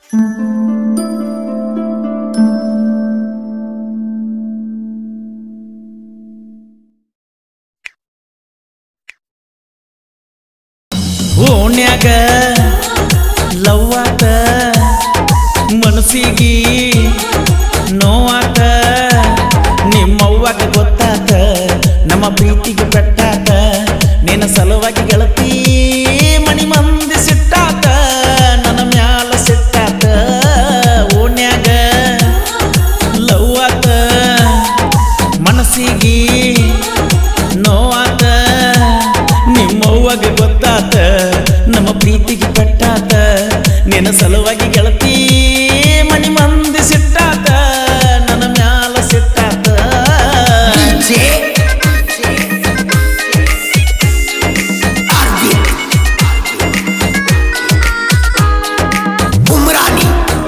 ಓಣ್ಯಾಗ ಲವ್ವಾತ ಮನಸ್ಸಿಗಿ ನೋವಾತ ನಿಮ್ಮವ್ವಾಗ ಗೊತ್ತಾತ ನಮ್ಮ ಪ್ರೀತಿಗೆ ಪೆಟ್ಟಾತ ನಿನ್ನ ಸಲುವಾಗಿ ಗೆಳತಿ ಮಣಿ ಮಂದಿ ಸಿಟ್ಟಾತ ನನ್ನ ಮ್ಯಾಲ ಸಿಟ್ಟಾತ ಓಣ್ಯಾಗ ಲವ್ವಾತ ಮನಸ್ಸಿಗಿ ನೋವಾತ ನಿಮ್ಮವ್ವಾಗ ಗೊತ್ತಾತ ನಮ್ಮ ಪ್ರೀತಿಗೆ ಪೆಟ್ಟಾತ ನಿನ್ನ ಸಲುವಾಗಿ ಗೆಳತಿ ಮಣಿ ಮಂದಿ ಸಿಟ್ಟಾತ ನನ್ನ ಮ್ಯಾಲ ಸಿಟ್ಟಾತ DJ Arvin Umrani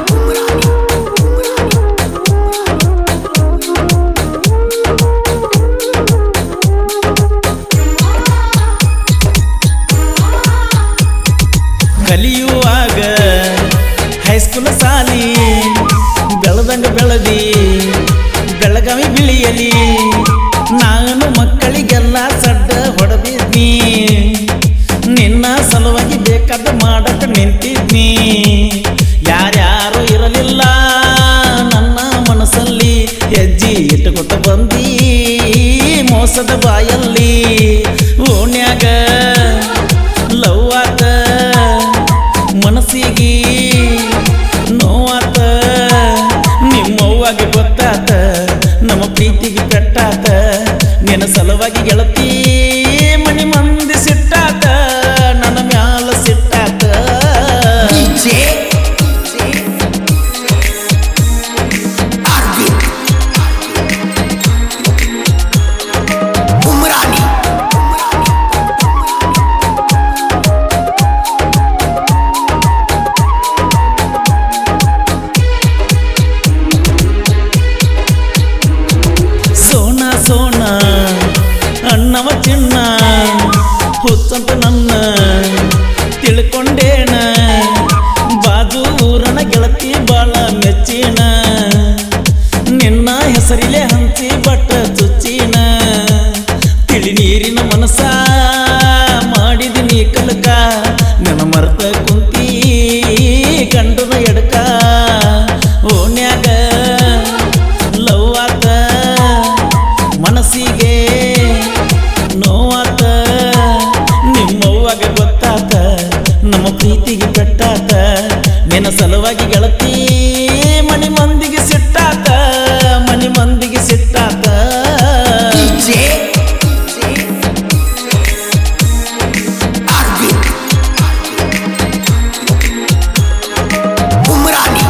ಕಲಿಯುವಾಗ ಹೈಸ್ಕೂಲ್ ಸಾಲಿ ಬೆಳೆದಂಗ ಬೆಳದಿ ಬೆಳಗಾವಿ ಬಿಳಿಯಲಿ ನಾನು ಮಕ್ಕಳಿಗೆಲ್ಲ ಸಡ್ಡ ಹೊಡೆದಿದ್ನಿ ನಿನ್ನ ಸಲುವಾಗಿ ಬೇಕಾದ ಮಾಡಕ ನಿಂತಿದ್ನಿ ಯಾರ್ಯಾರು ಇರಲಿಲ್ಲ ನನ್ನ ಮನಸ್ಸಲ್ಲಿ ಹೆಜ್ಜೆ ಇಟ್ಟುಕೊಟ್ಟು ಬಂದಿ ಮೋಸದ ಬಾಯಲ್ಲಿ ಓಣ್ಯಾಗ ಲವ್ ಆತ ಮನಸ್ಸಿಗೆ ನೋವಾತ ನಿಮ್ಮವ್ವಾಗ ಗೊತ್ತಾತ ನಮ್ಮ ಪ್ರೀತಿಗೆ ಪೆಟ್ಟಾತ ನಿನ್ನ ಸಲುವಾಗಿ ಗೆಳತಿ ಮಣಿ ಮಂದಿ ಸಿಟ್ಟಾತ ನನ್ನ ಮ್ಯಾಲ ಸಿಟ್ಟಾತ DJ Arvin Umrani Sona Sona ಅಣ್ಣವ ಚಿನ್ನ ಹುಚ್ಚಂತ ನನ್ನ ತಿಳ್ಕೊಂಡೇನ ಬಾಜು ಊರನ ಗೆಳತಿ ಬಾಳ ಮೆಚ್ಚಿನ ನಿನ್ನ ಹೆಸರಿಲೆ ಹಂಚಿ ಬಟ್ಟ ಚುಚ್ಚಿನ ತಿಳಿ ನೀರಿನ ಮನಸ ಮಾಡಿದಿನಿ ಕಲಕ ನನ್ನ ಮರ್ತ ಕುಂತಿ ಗಂಡನ ಎಡಕ ಓನ್ಯಾಗ ಲವ್ ಆತ ಮನಸ್ಸಿಗೆ ನೋವಾತ ನಿಮ್ಮವ್ವಾಗ ಗೊತ್ತಾತ ನಮ್ಮ ಪ್ರೀತಿಗೆ ಪೆಟ್ಟಾತ ನಿನ್ನ ಸಲುವಾಗಿ ಗೆಳತಿ ಮನಿ ಮಂದಿಗೆ ಸಿಟ್ಟಾತ ಮನಿ ಮಂದಿಗೆ ಸಿಟ್ಟಾತ DJ Arvin Umrani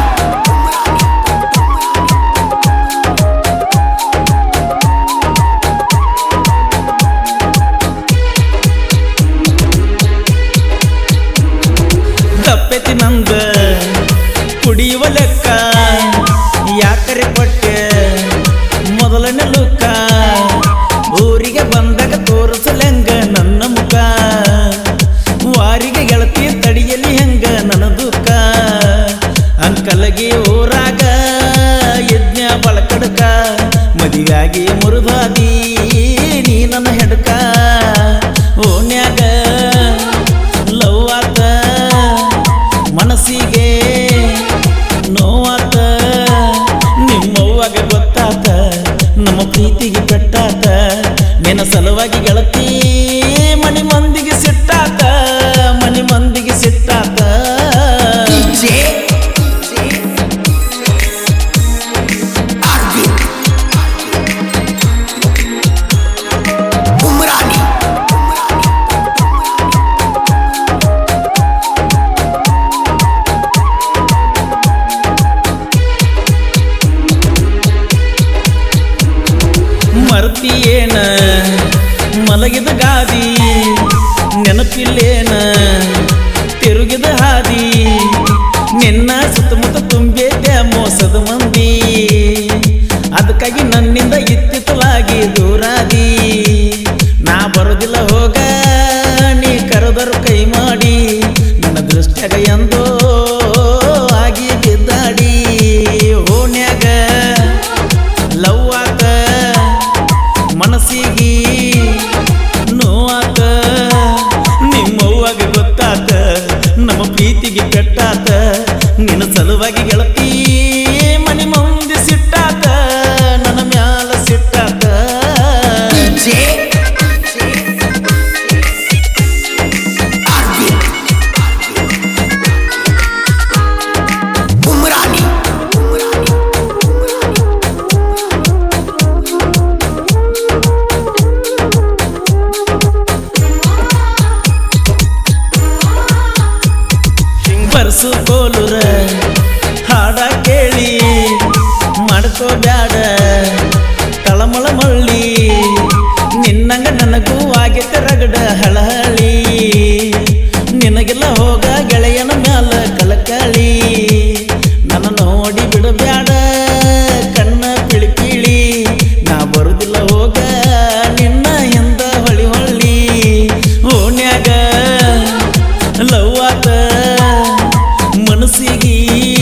ತಪ್ಪೆತಿ ನಂದ ಕುಡಿಯುವ ಲೆಕ್ಕ ಯಾಕರೆ ಕೊಟ್ಟೆ ಮೊದಲನೇ ಲುಕ್ಕ ಊರಿಗೆ ಬಂದಾಗ ತೋರಿಸಲೆಂಗ ನನ್ನ ಮುಖ ವಾರಿಗೆ ಗೆಳತಿ ತಡಿಯಲಿ ಹೆಂಗ ನನ್ನ ದುಃಖ ಅಂಕಲಗಿ ಊರಾಗ ಯಜ್ಞ ಬಳಕಡಕ ಮದುವೆಯಾಗಿ ಮುರಿದಾದಿ ನೀ ನನ್ನ ಹೆಡಕ ಓಣ್ಯಾಗ ಲವ್ ಆತ ಮನಸ್ಸಿಗೆ ನೋವಾತ ನಿಮ್ಮವ್ವಾಗ ಗೊತ್ತಾತ ನಮ್ಮ ಪ್ರೀತಿಗೆ ಪೆಟ್ಟಾತ ನಿನ್ನ ಸಲುವಾಗಿ ಗೆಳತಿ ಮನಿ ಮಂದಿಗೆ ಸಿಟ್ಟಾತ ಮನಿ ಮಂದಿಗೆ ಸಿಟ್ಟಾತ DJ Arvin Umrani ಮರ್ತಿಯೇನ ಮಲಗಿದ ಗಾದಿ ನೆನಪಿಲ್ಲೇನ ತಿರುಗಿದ ಹಾದಿ ನಿನ್ನ ಸುತ್ತಮುತ್ತ ತುಂಬಿದ್ದೆ ಮೋಸದ ಮಂದಿ ಅದಕ್ಕಾಗಿ ನನ್ನಿಂದ ಇತ್ತಿತ್ತಲಾಗಿ ದೂರಾದಿ ನಾ ಬರೋದಿಲ್ಲ ಹೋಗ ನೀ ಕರೆದರು ಕೈ ಮಾಡಿ ನನ್ನ ದೃಷ್ಟ್ಯಾಗ ಎಂದೋ ಆಗಿ ಪರಸು ಕೋಲುರ ಹಾಡ ಕೇಳಿ ಮಾಡ್ಕೋ ಬ್ಯಾಡ ತಳಮಳ ಮಳ್ಳಿ ನಿನ್ನಂಗ ನನಗೂ ಆಗೈತೆ ರಗಡ ಹಳಹಳಿ ನಿನಗೆಲ್ಲ ಹೋಗ ಗೆಳೆಯನ ಮ್ಯಾಲ ಕಳಕಳಿ ನನ್ನ ನೋಡಿ ಬಿಡಬ್ಯಾಡ ಕಣ್ಣ ಪಿಳಿ ಪಿಳಿ ನಾ ಬರುದಿಲ್ಲ ಹೋಗ ನಿನ್ನ ಹಿಂದ ಹೊಳಿ ಹೊಳ್ಳಿ ಓಣ್ಯಾಗ ಲವ್ ಆತ ಮನಸ್ಸಿಗೆ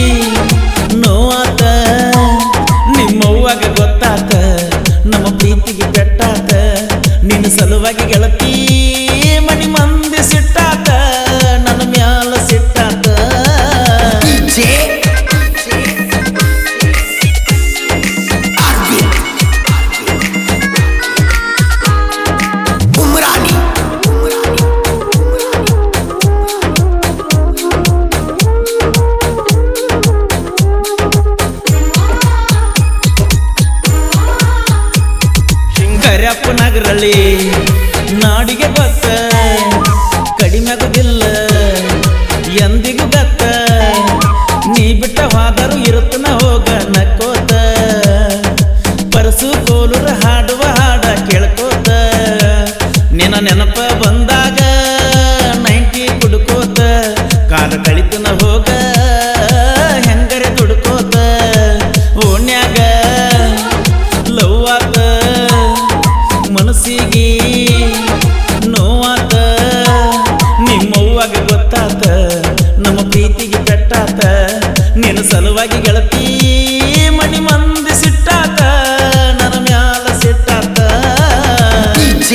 ನೋವಾತ ನಿಮ್ಮವ್ವಾಗ ಗೊತ್ತಾತ ನಮ್ಮ ಪ್ರೀತಿಗೆ ಪೆಟ್ಟಾತ ನಿನ್ನ ಸಲುವಾಗಿ ಗೆಳತಿ ಮನಿ ಮಂದಿ ಸಿಟ್ಟಾತ ನನ್ನ ಮ್ಯಾಲ ಸಿಟ್ಟಾತ DJ Arvind Umrani ಕರ್ಯಪ್ಪ ನಗರಳ್ಳಿ ನಾಡಿಗೆ ಗೊತ್ತ ಕಡಿಮೆ ಆಗುದಿಲ್ಲ ಎಂದಿಗೂ ಗತ್ತ ನೀ ಬಿಟ್ಟ ಹೋದರು ಇರುತ್ತನ ಹೋಗ ನಕ್ಕೋತ ಪರಸು ಕೋಲುರ ಹಾಡುವ ಹಾಡ ಕೇಳ್ಕೋತ ನಿನ್ನ ನೆನಪ ಬಂದಾಗ ನೈಂಟಿ ಕುಡ್ಕೋತ ಕಾಲ ಕಳಿತನ ಹೋಗ ಹೆಂಗರೆ ದುಡ್ಕೋತ ಓಣ್ಯಾಗ ಲವ್ ಆತ ಮನಸ್ಸಿಗೆ ನೋವಾತ ನಿಮ್ಮವ್ವಾಗ ಗೊತ್ತಾತ ನಮ್ಮ ಪ್ರೀತಿಗೆ ಪೆಟ್ಟಾತ ನಿನ್ನ ಸಲುವಾಗಿ ಗೆಳತಿ ಮನಿ ಮಂದಿ ಸಿಟ್ಟಾತ ನನ್ನ ಮ್ಯಾಲ ಸಿಟ್ಟಾತ DJ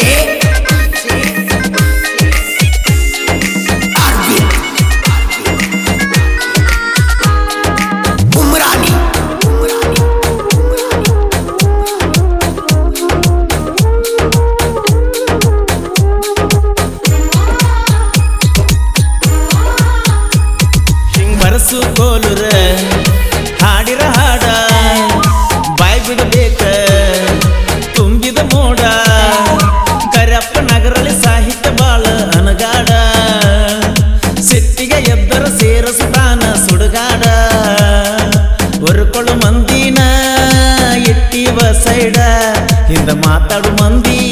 Arvind Umrani ಬರಸು ಕೋಲುರ ಹಾಡಿರ ಹಾಡ ಬಾಯ್ ಬಿಡಬೇಕ ತುಂಬಿದ ಮೋಡ ಕರಪ್ಪ ನಗರಲ್ಲಿ ಸಾಹಿತ್ಯ ಬಾಳ ಅನಗಾಡ ಸಿಟ್ಟಿಗೆ ಎದ್ದರ ಸೇರಸ್ತಾನ ಸುಡುಗಾಡ ಹೊರಕೊಳ್ಳು ಮಂದಿನ ಇಟ್ಟಿವ ಸೈಡ ಹಿಂದ ಮಾತಾಡು ಮಂದಿ